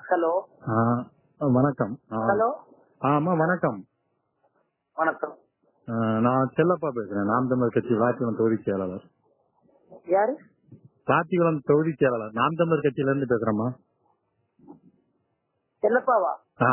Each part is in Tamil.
ஹலோ ஆ, வணக்கம் ஆ, ஹலோ ஆமா வணக்கம் வணக்கம் ஆ, நான் செல்லப்பா பேசுறேன் நாம் தமிழர் கட்சி வாத்திகுளம் தொகுதி செயலாளர் யாரு வாத்திகுளம் தொகுதி செயலாளர் நாம் தமிழர் கட்சியில இருந்து பேசுறேம்மா செல்லப்பாவா ஆ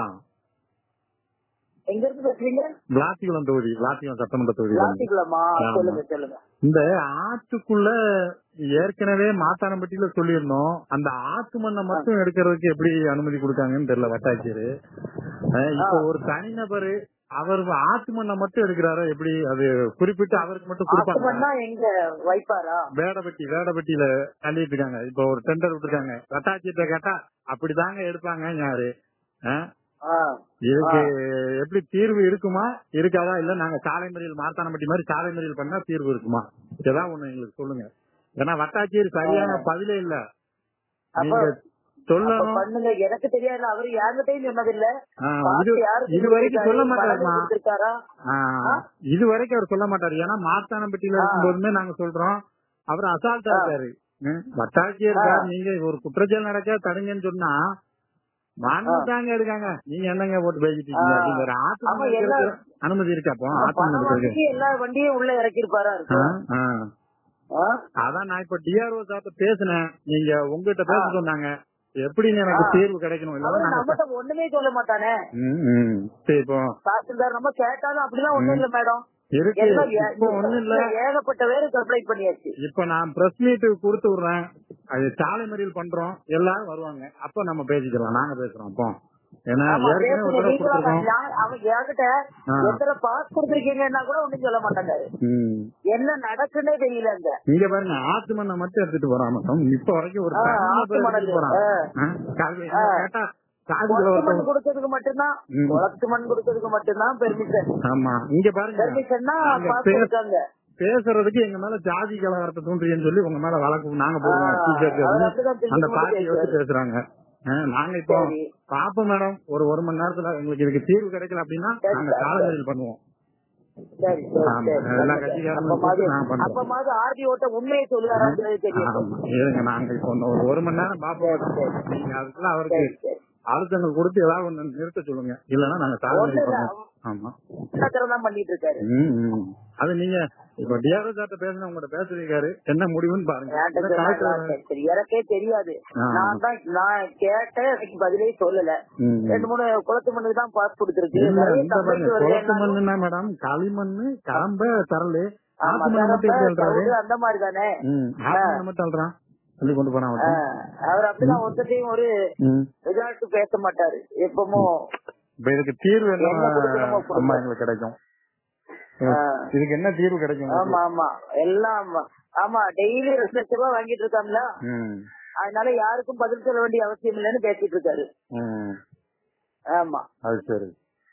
எங்க இருந்து பேசுறீங்க விளாத்திகுளம் தொகுதி விளாத்திகுளம் சட்டமன்ற தொகுதி ராசிக்குளமா ஆமா. சொல்லுங்க சொல்லுங்க இந்த ஆற்றுக்குள்ள ஏற்கனவே மாத்தானம்பட்டியில சொல்லியிருந்தோம் அந்த ஆத்து மண்ணை மட்டும் எடுக்கிறதுக்கு எப்படி அனுமதி கொடுக்காங்கன்னு தெரியல வட்டாட்சியர் அஹ் இப்போ ஒரு தனிநபர் அவர் ஆத்து மண்ணை மட்டும் எடுக்கிறாரா எப்படி அது குறிப்பிட்டு அவருக்கு மட்டும் கொடுப்பாங்க ஆத்துமன்னா எங்க வைப்பாரா வேடபட்டி வேடபட்டியில தள்ளிட்டு இருக்காங்க இப்போ ஒரு டெண்டர் விட்டுருக்காங்க வட்டாட்சியர்கிட்ட கேட்டா அப்படிதாங்க எடுப்பாங்க யாரு அஹ் ஆ, இதுக்கு எப்படி தீர்வு இருக்குமா இருக்காதா இல்ல நாங்க சாலை மறியல் மார்த்தானப்பட்டி மாதிரி சாலை மறியல் பண்ணா தீர்வு இருக்குமா ஏதாவது ஒண்ணு எங்களுக்கு சொல்லுங்க ஏன்னா வட்டாட்சியர் சரியான பதிலே இல்ல அப்ப நீங்க அப்ப சொல்லணும் பண்ணுங்க எனக்கு தெரியாது அவரு யாருகிட்டயும் சொன்னதில்ல ஆ, பார்த்து இது யாருக்கு இது வரைக்கும் சொல்ல கொடுத்திருக்காரு, மாட்டாருமா பணம் கொடுத்திருக்காரா ஆ, இது வரைக்கும் அவர் சொல்ல மாட்டாரு ஏன்னா மார்த்தானப்பட்டியில ஆ. இருக்கும்போதுமே நாங்க சொல்றோம் அவர் அசால்ட்டா ஆ. இருக்காரு ம், வட்டாட்சியர் ஆ. சார் நீங்க ஒரு குற்றச்செயல் நடக்க தடுங்கன்னு சொன்னா தாங்க இருக்காங்க நீங்க என்னங்க போட்டு பேசிட்டீங்க ஆ. அப்படிங்கிற ஆத்து ஆமா, மணல் எல்லா- எடுக்க அனுமதி இருக்கா அப்போ ஆத்து மணல் பணம் எடுக்கிறதுக்கு வாங்கி எல்லா வண்டியும் உள்ள இறக்கிருப்பாரா ஆ, இருக்கும் ஆ. ஆ? அதான் நான் இப்ப டிஆர்ஓ சார்ட்ட பேசினேன் நீங்க உங்ககிட்ட பேச ஆ. சொன்னாங்க எப்படின்னு எனக்கு ஆ. தீர்வு கிடைக்கணும் இல்லன்னா அவரு நாங்க நம்மகிட்ட ஒண்ணுமே சொல்ல மாட்டானே ம், ம். சரி இப்போ தாசில்தார் நம்ம கேட்டாலும் அப்படிலாம் ஒண்ணும் இல்ல மேடம் இருக்கு எல்லாம் ஏ- இப்போ ஒண்ணும் இல்ல ஏகப்பட்ட பேரு கம்ப்ளைண்ட் பண்ணியாச்சு இப்ப நான் பிரஸ் மீட் கொடுத்து விடுறேன் அது சாலை மறியல் பண்றோம் எல்லாரும் வருவாங்க அப்ப நம்ம பேசிக்கலாம் நாங்க பேசுறோம் அப்போ ஏன்னா ஆமா, ஏற்கனவே பேசுங்க. ஒரு தடவை நீங்களும் கொடுத்துருக்கோம் யா- அவன் என்கிட்ட ஆ. எத்தனை பாஸ் கொடுத்திருக்கீங்கன்னா கூட ஒண்ணும் சொல்ல மாட்டாங்க ம். என்ன நடக்குன்னே தெரியல அங்க இங்க பாருங்க ஆத்து மண்ணை மட்டும் எடுத்துட்டு போறான் மட்டும் இப்ப வரைக்கும் ஒரு ஆ, தனி ஆத்து நபர் மணல். எடுத்துட்டு போறான் ஆ. ஆ, காலையில ஆ. கேட்டா சாதி குளத்து மண் கலவரத்தை- கொடுத்ததுக்கு மட்டும்தான் ம். குளத்து மண் கொடுத்ததுக்கு மட்டும்தான் பெர்மிஷன் ஆமா இங்க பாருங்க பெர்மிஷன்னா நாங்க பாஸ் பே- கொடுத்தாங்க பேசுறதுக்கு எங்க மேல ஜாதி கலவரத்தை தூண்டுறீங்கன்னு சொல்லி உங்க மேல வழக்கு நாங்க போடுவோம் ஆ, டீச்சருக்கு அவர் அப்படின்னு அப்படிதான் திருப்பி அந்த திருப்பி பார்ட்டியை வச்சு பேசுறாங்க ஆ, நாங்க இப்போ சரி. பாப்போம் மேடம் ஒரு ஒரு மணி நேரத்துல எங்களுக்கு இதுக்கு தீர்வு கிடைக்கல அப்படின்னா சரி, நாங்க சரி. காலங்களில் பண்ணுவோம் சரி சரி ஆமா, சரி எல்லா பண்ணுங்க. கட்சிக்காரங்களும் அப்பமாவது கூப்பிட்டு நான் பண்றேன். அப்பமாவது ஆர்டிஓட்ட உண்மையை சொல்லுறாருன்றது தெரியும் ஆமா இருங்க நாங்க இப்போ இன்னும் ஒரு ஒரு மணி நேரம் பாப்போம் சரி, சரி. நீங்க அதுக்குள்ள அவருக்கு சரி சரி அழுத்தங்கள் கொடுத்து ஏதாவது ஒண்ணு நிறுத்த சொல்லுங்க இல்லன்னா நாங்க ஒண்ணு காலங்களில் இல்ல, பண்ணுவோம் ஆமா கட்டடம் தான் பண்ணிட்டு இருக்காரு ம், ம். அது நீங்க இப்ப டிஆர்ஓ சார்ட்ட பேசுன உங்கள்ட்ட பேசுறீங்க என்ன முடிவுன்னு பாருங்க என்கிட்ட இல்ல சொன்னாங்க, கலெக்டர் சரி, சரி, எனக்கே தெரியாது ஆ. நான் தான் நான் கேட்டேன் எனக்கு பதிலே சொல்லல ம். ரெண்டு மூணு குளத்து மண்ணுக்கு தான் பாஸ் கொடுத்துருக்கு இல்ல நிறைய இந்த பாருங்க complaint வருது. குளத்து மண்ணுன்னா மேடம் களிமண்ணு கரம்ப தரலு ஆமா, ஆத்து மண்ணை மட்டும் கரப்பை, எப்படி அல்றாரு சவுடு அந்த மாதிரி தானே ம், ஆத்து மண்ணை மட்டும் அல்றான் சொல்லி கொண்டு போனா ஆ, மட்டும் அவர் அப்படிதான் ஒருத்தையும் ஒரு ம். விளையாட்டு பேச மாட்டாரு எப்பவும் இப்ப இதுக்கு தீர்வு என்ன என்ன கொடுக்கணுமோ கொடுக்கணும். அம்மா எங்களுக்கு கிடைக்கும் ஆ. இதுக்கு என்ன தீர்வு கிடைக்கும் ஆமா ஆமா எல்லாம் ஆமா. ஆமா டெய்லி ரெண்டு லட்சம் ரூபாய் வாங்கிட்டு இருக்காங்களா ம், அதனால யாருக்கும் பதில் சொல்ல வேண்டிய அவசியம் இல்லைன்னு பேசிட்டு இருக்காரு ம். ஆமா அது சரி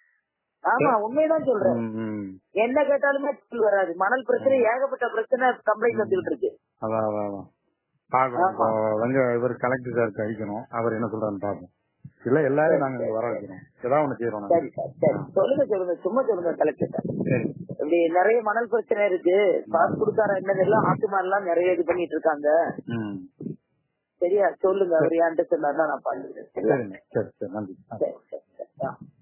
ஆமா உண்மைதான் சொல்றேன் ம், ம். என்ன கேட்டாலுமே பதில் வராது மணல் பிரச்சனை ஏகப்பட்ட பிரச்சனை கம்ப்ளைண்ட் வந்துட்டு இருக்கு அதான் அதான் அதான் பாக்கணும் ஆமா. இப்போ வந்து இவர் கலெக்டர் சாருக்கு அடிக்கணும் அவர் என்ன சொல்றாருன்னு பாப்போம் இல்ல எல்லாரும் நாங்க இங்க வர வைக்கிறோம் ஏதாவது ஒண்ணு செய்யறோம் நாங்க சரி சார் சரி சொல்லுங்க சொல்லுங்க சும்மா சொல்லுங்க கலெக்டர் சரி இப்படி நிறைய மணல் பிரச்சனை இருக்கு பாஸ் கொடுத்தார என்னதெல்லாம் ஆட்டு எல்லாம் நிறைய இது பண்ணிட்டு இருக்காங்க ம் சரியா சொல்லுங்க அவர் என்கிட்ட சொன்னாருன்னா நான் பண்ணுறேன் சரியா சரிங்க சரி சரி நன்றி ஆ. சரி சரி சரி ஆ.